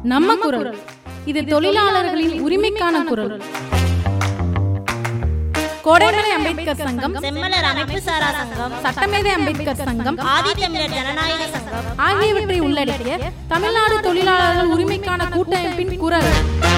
நம்ம குரல் இது தொழிலாளர்களின் உரிமைக்கான குரல் கோடைமலை அம்பேத்கர் சங்கம் செம்மலர் அமைப்பு சாரா சங்கம் சட்டமேதை அம்பேத்கர் சங்கம் ஆதித்தமிழர் ஜனநாயக சங்கம் ஆகியவற்றை உள்ளடக்கிய தமிழ்நாடு தொழிலாளர்கள் உரிமைக்கான கூட்டமைப்பின் குரல்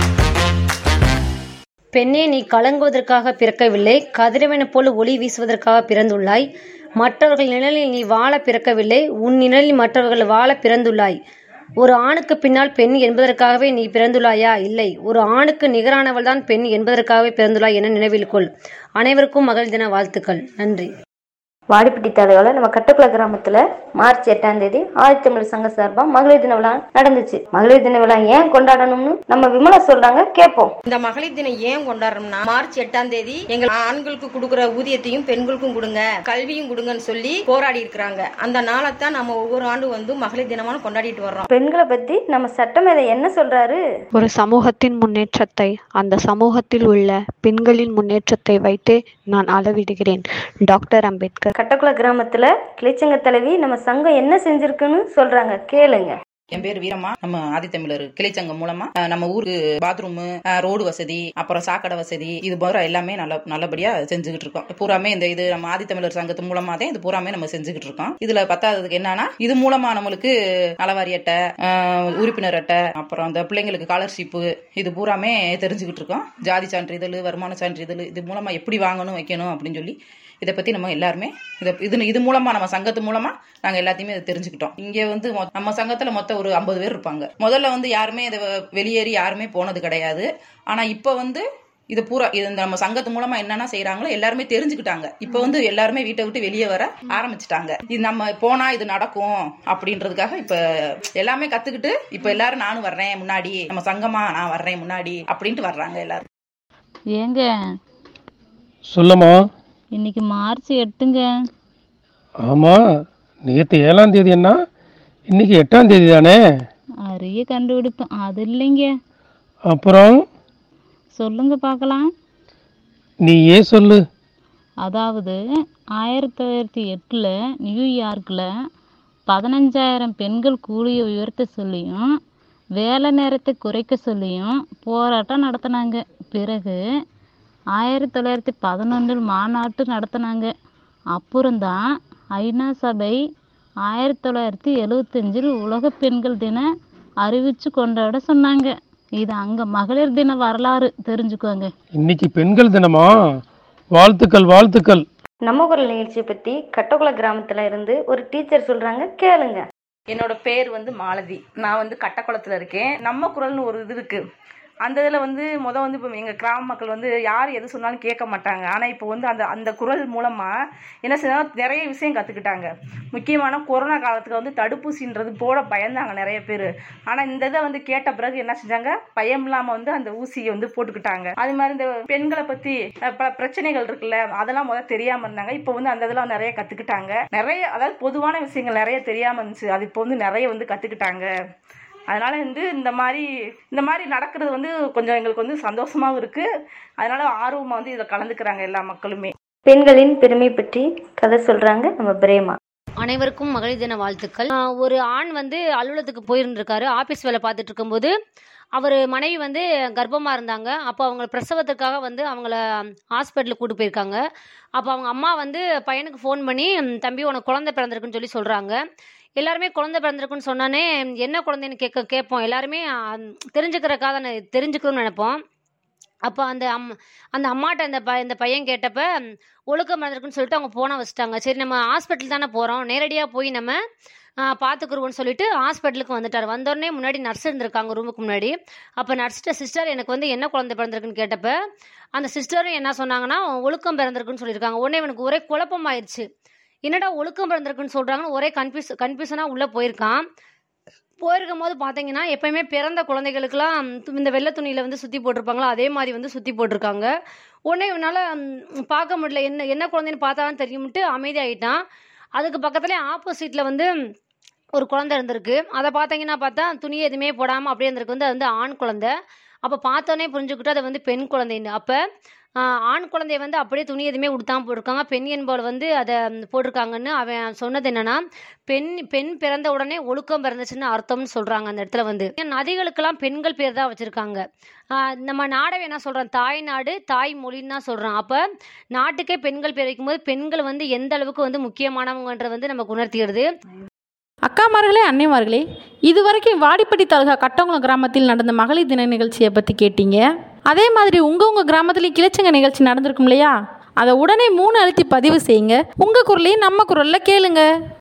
பெண்ணே நீ கலங்குவதற்காக பிறக்கவில்லை கதிரவனைப் போல ஒளி வீசுவதற்காக பிறந்துள்ளாய் மற்றவர்கள் நிழலில் நீ வாழ பிறக்கவில்லை உன் நிழலில் மற்றவர்கள் வாழ பிறந்துள்ளாய் ஒரு ஆணுக்கு பின்னால் பெண் என்பதற்காகவே நீ பிறந்துள்ளாயா இல்லை ஒரு ஆணுக்கு நிகரானவள்தான் பெண் என்பதற்காகவே பிறந்துள்ளாய் என நினைவில் கொள் அனைவருக்கும் மகளிர் தின வாழ்த்துக்கள் நன்றி வாடிப்பட்டி தாலுகாவில் நம்ம கட்டுக்குள கிராமத்துல மார்ச் எட்டாம் தேதி ஆதித்தமிழ் சங்க சார்பா மகளிர் தின விழா நடந்துச்சு மகளிர் தின விழா ஏன் கொண்டாடணும்னு நம்ம விமலா சொல்றாங்க கேட்போம் இந்த மகளிர் தினம் ஏன் கொண்டாடுறோம்னா மார்ச் எட்டாம் தேதி எங்க ஆண்களுக்கு கொடுக்குற ஊதியத்தையும் பெண்களுக்கும் கொடுங்க கல்வியும் கொடுங்கன்னு சொல்லி போராடி இருக்கிறாங்க அந்த நாளைத்தான் நம்ம ஒவ்வொரு ஆண்டும் வந்து மகளிர் தினமான கொண்டாடிட்டு வர்றோம் பெண்களை பத்தி நம்ம சட்டமேதை என்ன சொல்றாரு ஒரு சமூகத்தின் முன்னேற்றத்தை அந்த சமூகத்தில் உள்ள பெண்களின் முன்னேற்றத்தை வைத்தே நான் அளவிடுகிறேன் டாக்டர் அம்பேத்கர் கட்டக்குள கிராமத்துல கிளிச்சங்க தலைவி நம்ம சங்கம் என்ன செஞ்சிருக்குன்னு சொல்றாங்க கேளுங்க என் பேர் வீரம்மா நம்ம ஆதித்தமிழர் கிளைச்சங்கம் மூலமா அஹ், நம்ம ஊருக்கு பாத்ரூம் ரோடு வசதி அப்புறம் சாக்கடை வசதி இது போற எல்லாமே நல்ல நல்லபடியா செஞ்சுக்கிட்டு இருக்கோம் பூராமே இந்த இது நம்ம ஆதித்தமிழர் சங்கத்து மூலமா தான் இது பூராமே நம்ம செஞ்சுக்கிட்டு இருக்கோம் இதுல பத்தாததுக்கு என்னன்னா இது மூலமா நம்மளுக்கு நலவாரி அட்டை அஹ், உறுப்பினர் அட்டை அப்புறம் அந்த பிள்ளைங்களுக்கு ஸ்காலர்ஷிப்பு இது பூராமே தெரிஞ்சுக்கிட்டு இருக்கோம் ஜாதி சான்றிதழ் வருமான சான்றிதழ் இது மூலமா எப்படி வாங்கணும் வைக்கணும் அப்படின்னு சொல்லி இதை பத்தி நம்ம எல்லாருமே இதை இது இது மூலமா நம்ம சங்கத்து மூலமா நாங்க எல்லாத்தையுமே இதை தெரிஞ்சுக்கிட்டோம் இங்க வந்து மொ- நம்ம சங்கத்துல மொத்தம் ஒரு ஐம்பது பேர் இருப்பாங்க முதல்ல வந்து யாருமே இதை வெளியேறி யாருமே போனது கிடையாது ஆனா இப்ப வந்து இது பூரா இது இந்த நம்ம சங்கத்து மூலமா என்னென்ன செய்யறாங்களோ எல்லாருமே தெரிஞ்சுக்கிட்டாங்க இப்ப வந்து எல்லாருமே வீட்டை விட்டு வெளியே வர ஆரம்பிச்சிட்டாங்க இது நம்ம போனா இது நடக்கும் அப்படின்றதுக்காக இப்ப எல்லாமே கத்துக்கிட்டு இப்ப எல்லாரும் நானும் வர்றேன் முன்னாடி நம்ம சங்கமா நான் வர்றேன் முன்னாடி அப்படின்ட்டு வர்றாங்க எல்லாரும் ஏங்க சொல்லுமா இன்னைக்கு மார்ச் எட்டுங்க ஆமாம் நேற்று ஏழாம் தேதி என்ன இன்னைக்கு எட்டாம் தேதி தானே அரிய கண்டுபிடிப்பு அது இல்லைங்க அப்புறம் சொல்லுங்க பார்க்கலாம் நீ ஏன் சொல்லு அதாவது ஆயிரத்தி தொள்ளாயிரத்தி எட்டில் நியூயார்க்கில் பதினஞ்சாயிரம் பெண்கள் கூலியை உயர்த்த சொல்லியும் வேலை நேரத்தை குறைக்க சொல்லியும் போராட்டம் நடத்தினாங்க பிறகு ஆயிரத்தி தொள்ளாயிரத்தி பதினொன்றில் மாநாட்டு நடத்தினாங்க அப்புறம்தான் ஐநா சபை ஆயிரத்தி தொள்ளாயிரத்தி எழுவத்தஞ்சில் உலக பெண்கள் தினம் அறிவிச்சு கொண்டாட சொன்னாங்க இது அங்கே மகளிர் தின வரலாறு தெரிஞ்சுக்கோங்க இன்னைக்கு பெண்கள் தினமா வாழ்த்துக்கள் வாழ்த்துக்கள் நம்ம குரல் நிகழ்ச்சியை பத்தி கட்டக்குள கிராமத்துல இருந்து ஒரு டீச்சர் சொல்றாங்க கேளுங்க என்னோட பேர் வந்து மாலதி நான் வந்து கட்டக்குளத்துல இருக்கேன் நம்ம குரல்னு ஒரு இது இருக்கு அந்த இதில் வந்து முத வந்து இப்போ எங்கள் கிராம மக்கள் வந்து யார் எது சொன்னாலும் கேட்க மாட்டாங்க ஆனால் இப்போ வந்து அந்த அந்த குரல் மூலமாக என்ன செய்யணும் நிறைய விஷயம் கற்றுக்கிட்டாங்க முக்கியமான கொரோனா காலத்துக்கு வந்து தடுப்பூசின்றது போட பயந்தாங்க நிறைய பேர் ஆனால் இந்த இதை வந்து கேட்ட பிறகு என்ன செஞ்சாங்க பயம் இல்லாமல் வந்து அந்த ஊசியை வந்து போட்டுக்கிட்டாங்க அது மாதிரி இந்த பெண்களை பற்றி பல பிரச்சனைகள் இருக்குல்ல அதெல்லாம் முதல்ல தெரியாமல் இருந்தாங்க இப்போ வந்து அந்த இதெல்லாம் நிறைய கற்றுக்கிட்டாங்க நிறைய அதாவது பொதுவான விஷயங்கள் நிறைய தெரியாமல் இருந்துச்சு அது இப்போ வந்து நிறைய வந்து கற்றுக்கிட்டாங்க அதனால வந்து இந்த மாதிரி இந்த மாதிரி நடக்கிறது வந்து கொஞ்சம் எங்களுக்கு வந்து சந்தோஷமாவும் இருக்கு அதனால ஆர்வமா வந்து இதில் கலந்துக்கிறாங்க எல்லா மக்களுமே பெண்களின் பெருமை பற்றி கதை சொல்றாங்க நம்ம பிரேமா அனைவருக்கும் மகளிர் தின வாழ்த்துக்கள் ஆஹ் ஒரு ஆண் வந்து அலுவலகத்துக்கு போயிருந்திருக்காரு ஆபீஸ் வேலை பார்த்துட்டு இருக்கும்போது அவர் மனைவி வந்து கர்ப்பமாக இருந்தாங்க அப்போ அவங்க பிரசவத்துக்காக வந்து அவங்கள ஹாஸ்பிட்டலுக்கு கூட்டு போயிருக்காங்க அப்போ அவங்க அம்மா வந்து பையனுக்கு ஃபோன் பண்ணி "ம், தம்பி உனக்கு குழந்தை பிறந்திருக்குன்னு சொல்லி சொல்கிறாங்க எல்லாருமே குழந்தை பிறந்திருக்குன்னு சொன்னானே என்ன குழந்தைன்னு கேட்க கேட்போம் எல்லாருமே ஆஹ், தெரிஞ்சுக்கிறக்காக தானே தெரிஞ்சுக்கணும்னு நினைப்போம் அப்போ அந்த அம் அந்த அம்மாட்ட இந்த ப இந்த பையன் கேட்டப்ப ம், ஒழுக்கம் இருந்திருக்குன்னு சொல்லிட்டு அவங்க போன வச்சுட்டாங்க சரி நம்ம ஹாஸ்பிட்டல் தானே போகிறோம் நேரடியாக போய் நம்ம ஆ, பார்த்துக்குருவோம்னு சொல்லிட்டு ஹாஸ்பிட்டலுக்கு வந்துட்டார் வந்தோடனே முன்னாடி நர்ஸ் இருந்திருக்காங்க ரூமுக்கு முன்னாடி அப்போ நர்ஸ்கிட்ட சிஸ்டர் எனக்கு வந்து என்ன குழந்தை பிறந்திருக்குன்னு கேட்டப்ப அந்த சிஸ்டரும் என்ன சொன்னாங்கன்னா ஒழுக்கம் பிறந்திருக்குன்னு சொல்லியிருக்காங்க உடனே இவனுக்கு ஒரே குழப்பமாயிருச்சு என்னடா ஒழுக்கம் பிறந்திருக்குன்னு சொல்கிறாங்கன்னு ஒரே கன்ஃபியூஸ் கன்ஃபியூஷனாக உள்ளே போயிருக்கான் போயிருக்கும் போது பார்த்தீங்கன்னா எப்பயுமே பிறந்த குழந்தைகளுக்கெல்லாம் து- இந்த வெள்ளை துணியில் வந்து சுற்றி போட்டிருப்பாங்களோ அதே மாதிரி வந்து சுற்றி போட்டிருக்காங்க உடனே இவனால் பார்க்க முடியல என்ன என்ன குழந்தைன்னு பார்த்தா தான் தெரியும்ட்டு அமைதியாயிட்டான் அதுக்கு பக்கத்துலேயே ஆப்போசிட்டில் வந்து ஒரு குழந்தை இருந்திருக்கு அதை பார்த்தீங்கன்னா பார்த்தா துணி எதுவுமே போடாமல் அப்படியே இருந்திருக்கு வந்து அது வந்து ஆண் குழந்தை அப்போ பார்த்தோன்னே புரிஞ்சுக்கிட்டு அது வந்து பெண் குழந்தைன்னு அப்போ ஆஹ் ஆண் குழந்தைய வந்து அப்படியே துணி எதுவுமே உடுத்தாம போட்டிருக்காங்க பெண் என்பவள் வந்து அதை போட்டிருக்காங்கன்னு அவன் சொன்னது என்னன்னா பெண் பெண் பிறந்த உடனே ஒழுக்கம் பிறந்துச்சுன்னு அர்த்தம்னு சொல்றாங்க அந்த இடத்துல வந்து ஏன் நதிகளுக்கெல்லாம் பெண்கள் பேர் தான் வச்சிருக்காங்க ஆஹ் நம்ம நாடவே என்ன சொல்றோம் தாய் நாடு தாய் மொழின்னு தான் சொல்றோம் அப்ப நாட்டுக்கே பெண்கள் பேர் வைக்கும்போது பெண்கள் வந்து எந்த அளவுக்கு வந்து முக்கியமானவங்கன்றது வந்து நமக்கு உணர்த்திடுது அக்காமார்களே அன்னைமார்களே இதுவரைக்கும் வாடிப்பட்டி தாலுகா கட்டங்குளம் கிராமத்தில் நடந்த மகளிர் தின நிகழ்ச்சியை பற்றி கேட்டீங்க அதே மாதிரி உங்கள் உங்கள் கிராமத்துலேயும் கிளைச்சங்க நிகழ்ச்சி நடந்திருக்கும் இல்லையா அதை உடனே மூணு அழுத்தி பதிவு செய்யுங்க உங்கள் குரலையும் நம்ம குரலில் கேளுங்க